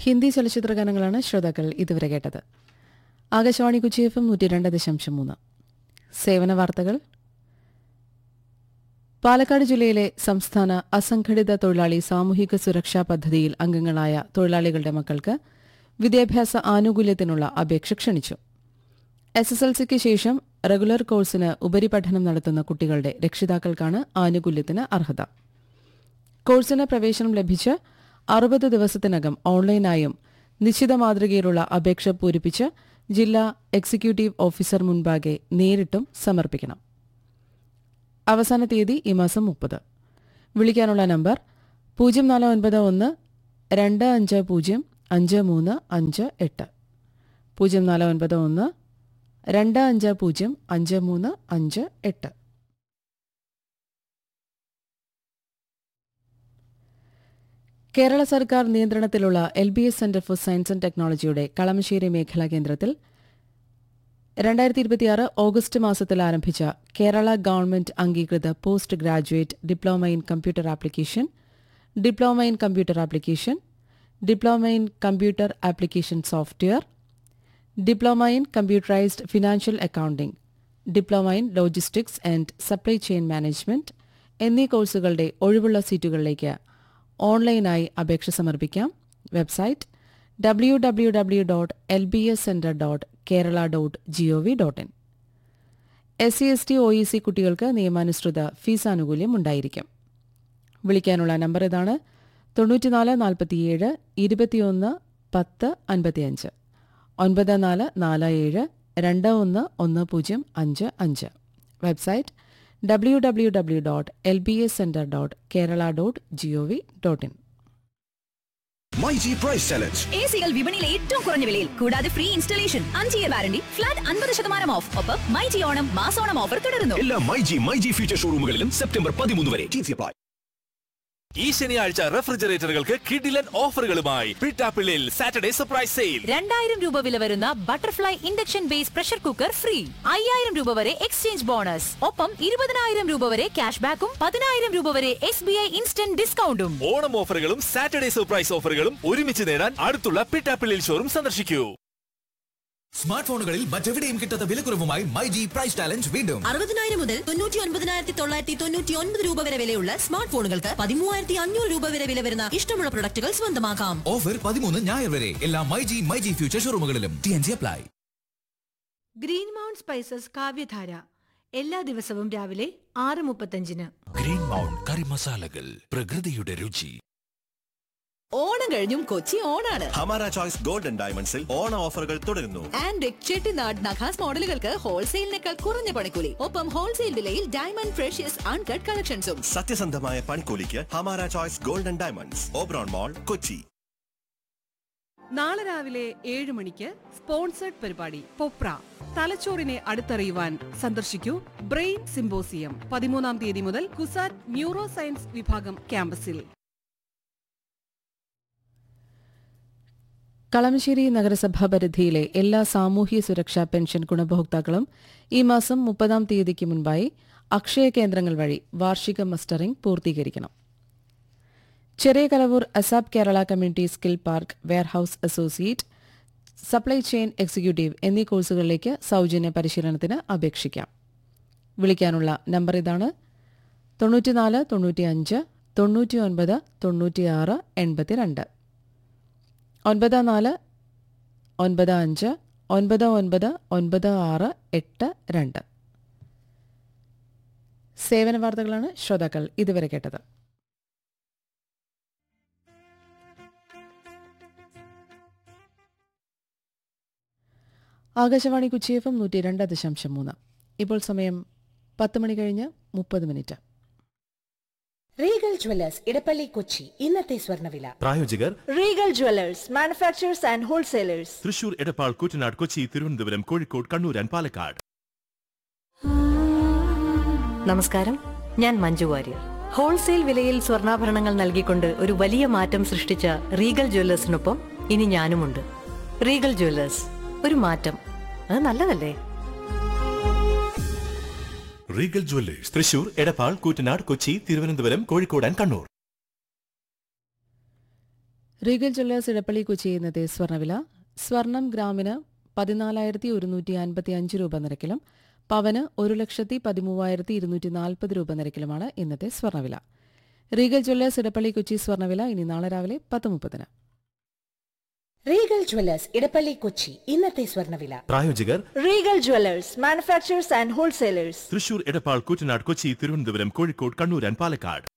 ഹിന്ദി ചലച്ചിത്ര ഗാനങ്ങളാണ് ശ്രോതാക്കൾ ഇതുവരെ കേട്ടത് ആകാശവാണി കുച്ചി എഫ് എം നൂറ്റി രണ്ട് ദശാംശം മൂന്ന് സേവന വാർത്തകൾ പാലക്കാട് ജില്ലയിലെ സംസ്ഥാന അസംഘടിത തൊഴിലാളി സാമൂഹിക സുരക്ഷാ പദ്ധതിയിൽ അംഗങ്ങളായ തൊഴിലാളികളുടെ മക്കൾക്ക് വിദ്യാഭ്യാസ ആനുകൂല്യത്തിനുള്ള അപേക്ഷ ക്ഷണിച്ചു എസ് എസ് എൽ സിക്ക് ശേഷം റെഗുലർ കോഴ്സിന് ഉപരിപഠനം നടത്തുന്ന കുട്ടികളുടെ രക്ഷിതാക്കൾക്കാണ് ആനുകൂല്യത്തിന് അർഹത കോഴ്സിന് പ്രവേശനം ലഭിച്ച് അറുപത് ദിവസത്തിനകം ഓൺലൈനായും നിശ്ചിത മാതൃകയിലുള്ള അപേക്ഷ പൂരിപ്പിച്ച് ജില്ലാ എക്സിക്യൂട്ടീവ് ഓഫീസർ മുൻപാകെ നേരിട്ടും സമർപ്പിക്കണം അവസാന തീയതി ഈ മാസം മുപ്പത് വിളിക്കാനുള്ള നമ്പർ പൂജ്യം നാല് ഒൻപത് ഒന്ന് രണ്ട് അഞ്ച് പൂജ്യം അഞ്ച് മൂന്ന് അഞ്ച് എട്ട് പൂജ്യം നാല് ഒൻപത് ഒന്ന് രണ്ട് അഞ്ച് പൂജ്യം അഞ്ച് മൂന്ന് അഞ്ച് എട്ട് കേരള സർക്കാർ നിയന്ത്രണത്തിലുള്ള L B S centre for science and ടെക്നോളജിയുടെ കളമശ്ശേരി മേഖലാ കേന്ദ്രത്തിൽ രണ്ടായിരത്തി ഇരുപത്തിയാറ് ഓഗസ്റ്റ് മാസത്തിൽ ആരംഭിച്ച കേരള ഗവൺമെന്റ് അംഗീകൃത post graduate diploma in computer application diploma in computer application diploma in computer application software diploma in computerised financial accounting diploma in logistics and supply chain management എന്നീ കോഴ്സുകളുടെ ഒഴിവുള്ള സീറ്റുകളിലേക്ക് ഓൺലൈനായി അപേക്ഷ സമർപ്പിക്കാം website W W W dot L B S centre dot Kerala dot G O V dot in S C S T O E C കുട്ടികൾക്ക് നിയമാനുസൃത fees ആനുകൂല്യം ഉണ്ടായിരിക്കും വിളിക്കാനുള്ള നമ്പർ ഇതാണ് തൊണ്ണൂറ്റിനാല് നാൽപ്പത്തിയേഴ് ഇരുപത്തിയൊന്ന് പത്ത് അൻപത്തിയഞ്ച് ഒൻപത് നാല് നാല് ഏഴ് രണ്ട് ഒന്ന് ഒന്ന് പൂജ്യം അഞ്ച് അഞ്ച് website W W W dot L B S centre dot Kerala dot G O V dot in my G price challenge A സികൾ വിപണിയിലെ ഏറ്റവും കുറഞ്ഞ വിലയിൽ കൂടാതെ ഫ്രീ ഇൻസ്റ്റലേഷൻ അഞ്ച് ഇയർ വാറണ്ടി ഫ്ലാറ്റ് അൻപത് ശതമാനം ഓഫ് ഒപ്പം മൈ ജി ഓണം മാസോണം ഓഫർ തുടരുന്നു എല്ലാ my G my G future ഷോറൂമുകളിലും സെപ്റ്റംബർ പതിമൂന്ന് വരെ ടി സി അപ്ലൈ ഈ ശനിയാഴ്ച റെഫ്രിജറേറ്ററുകൾക്ക് കിഡിലൻ ഓഫറുകളുമായി പിട്ടാപ്പിള്ളിൽ സാറ്റർഡേ സർപ്രൈസ് സെയിൽ രണ്ടായിരം രൂപ വില വരുന്ന butterfly induction base pressure cooker free അയ്യായിരം രൂപ വരെ എക്സ്ചേഞ്ച് ബോണസ് ഒപ്പം ഇരുപതിനായിരം രൂപ വരെ ക്യാഷ് ബാക്കും പതിനായിരം രൂപ വരെ എസ് ബി ഐ ഇൻസ്റ്റന്റ് ഡിസ്കൗണ്ടും ഓണം ഓഫറുകളും സാറ്റർഡേ സർപ്രൈസ് ഓഫറുകളും ഒരുമിച്ച് നേടാൻ അടുത്തുള്ള പിട്ടാപ്പിള്ളിൽ ഷോറും സന്ദർശിക്കൂ സ്മാർട്ട് ഫോണുകളിൽ മറ്റെവിടെയും കിട്ടാത്ത വിലക്കുറവുമായി മൈ ജി പ്രൈസ് ചാലഞ്ച് വീണ്ടും അറുപതിനായിരം മുതൽ തൊണ്ണൂറ്റി ഒൻപതിനായിരത്തി തൊള്ളായിരത്തി തൊണ്ണൂറ്റി ഒൻപത് രൂപ വരെ വിലയുള്ള സ്മാർട്ട് ഫോണുകൾക്ക് പതിമൂവായിരത്തി അഞ്ഞൂറ് രൂപ വരെ വില വരുന്ന ഇഷ്ടമുള്ള പ്രൊഡക്റ്റുകൾ സ്വന്തമാക്കാം ഓഫർ പതിമൂന്ന് ഞായർ വരെ എല്ലാ my G my G future ഷോറൂമുകളിലും T N G apply green mount spices Kavyadhara എല്ലാ ദിവസവും രാവിലെ ആറ് മുപ്പത്തഞ്ചിന് ഗ്രീൻ മൗണ്ട് കറി മസാലകൾ പ്രകൃതിയുടെ രുചി ഓണം കഴിഞ്ഞും കൊച്ചി ഓണാണ് ഹമാര ചോയ്സ് ഗോൾഡൻ ഡയമണ്ട്സിൽ ഓണ ഓഫറുകൾ തുടരുന്നു ആൻഡ് ചെട്ടിനാട് നഖാസ് മോഡലുകൾക്ക് ഹോൾസെയിലിനേക്കാൾ കുറഞ്ഞ പണിക്കൂലി ഒപ്പം ഹോൾസെയിൽ വിലയിൽ ഡയമണ്ട് ഫ്രഷ്യസ് അൺകട്ട് കളക്ഷൻസും സത്യസന്ധമായ പണിക്കൂലിക്ക് Hamara choice golden diamonds Oberon mall Kochi നാളെ രാവിലെ ഏഴ് മണിക്ക് സ്പോൺസേഡ് പരിപാടി പൊപ്ര തലച്ചോറിനെ അടുത്തറിയുവാൻ സന്ദർശിക്കൂ ബ്രെയിൻ സിംബോസിയം പതിമൂന്നാം തീയതി മുതൽ കുസാറ്റ് ന്യൂറോ സയൻസ് വിഭാഗം ക്യാമ്പസിൽ കളമശ്ശേരി നഗരസഭാ പരിധിയിലെ എല്ലാ സാമൂഹ്യ സുരക്ഷാ പെൻഷൻ ഗുണഭോക്താക്കളും ഈ മാസം മുപ്പതാം തീയതിക്ക് മുൻപായി അക്ഷയ കേന്ദ്രങ്ങൾ വഴി വാർഷിക മസ്റ്ററിംഗ് പൂർത്തീകരിക്കണം ചെറിയ Kalavoor ASAP Kerala community skill park warehouse associate supply chain executive എന്നീ കോഴ്സുകളിലേക്ക് സൗജന്യ പരിശീലനത്തിന് അപേക്ഷിക്കാം വിളിക്കാനുള്ള നമ്പർ ഇതാണ് തൊണ്ണൂറ്റിനാല് തൊണ്ണൂറ്റിയഞ്ച് തൊണ്ണൂറ്റിയൊൻപത് തൊണ്ണൂറ്റിയാറ് എൺപത്തിരണ്ട് ഒൻപത് നാല് ഒൻപത് അഞ്ച് ഒൻപത് ഒൻപത് ഒൻപത് ആറ് എട്ട് രണ്ട് സേവന വാർത്തകളാണ് ശ്രോതാക്കൾ ഇതുവരെ കേട്ടത് ആകാശവാണി കുച്ചി എഫ് എം നൂറ്റി രണ്ട് ദശാംശം മൂന്ന് ഇപ്പോൾ സമയം പത്ത് മണി കഴിഞ്ഞ് മുപ്പത് minute regal jewellers Edappally Kochi ഇന്നത്തെ സ്വർണ്ണവില പ്രായോജകർ regal jewellers manufacturers and wholesalers Thrissur Edappal Kuttanad Kochi Thiruvananthapuram Kozhikode Kannur and Palakkad നമസ്കാരം ഞാൻ മഞ്ജു വാര്യർ ഹോൾസെയിൽ വിലയിൽ സ്വർണ്ണാഭരണങ്ങൾ നൽകിക്കൊണ്ട് ഒരു വലിയ മാറ്റം സൃഷ്ടിച്ച റീഗൽ ജ്വല്ലേഴ്സിനൊപ്പം ഇനി ഞാനുമുണ്ട് റീഗൽ ജ്വല്ലേഴ്സ് ഒരു മാറ്റം അത് നല്ലതല്ലേ regal jewellers Thrissur Edappal Koottanad Kochi Thiruvananthapuram Kozhikode and Kannur regal jewellers Edappally Kochi ഇന്നത്തെ സ്വർണ്ണവില സ്വർണം ഗ്രാമിന് പതിനാലായിരത്തി ഒരുന്നൂറ്റി അൻപത്തി അഞ്ച് രൂപ നിരക്കിലും പവന് ഒരു ലക്ഷത്തി പതിമൂവായിരത്തി ഇരുന്നൂറ്റി നാൽപ്പത് രൂപ നിരക്കിലുമാണ് ഇന്നത്തെ സ്വർണ്ണവില റീഗൽ ജ്വല്ലേഴ്സ് ഇടപ്പള്ളി കൊച്ചി സ്വർണ്ണവില ഇനി നാളെ രാവിലെ പത്ത് മുപ്പതിന് റീഗൽ ജ്വല്ലേഴ്സ് ഇടപ്പള്ളി കൊച്ചി ഇന്നത്തെ സ്വർണ്ണവില പ്രായോജകർ regal jewellers manufacturers and wholesalers Thrissur Edappal Koottanad Kochi Thiruvananthapuram Kozhikode Kannur and Palakkad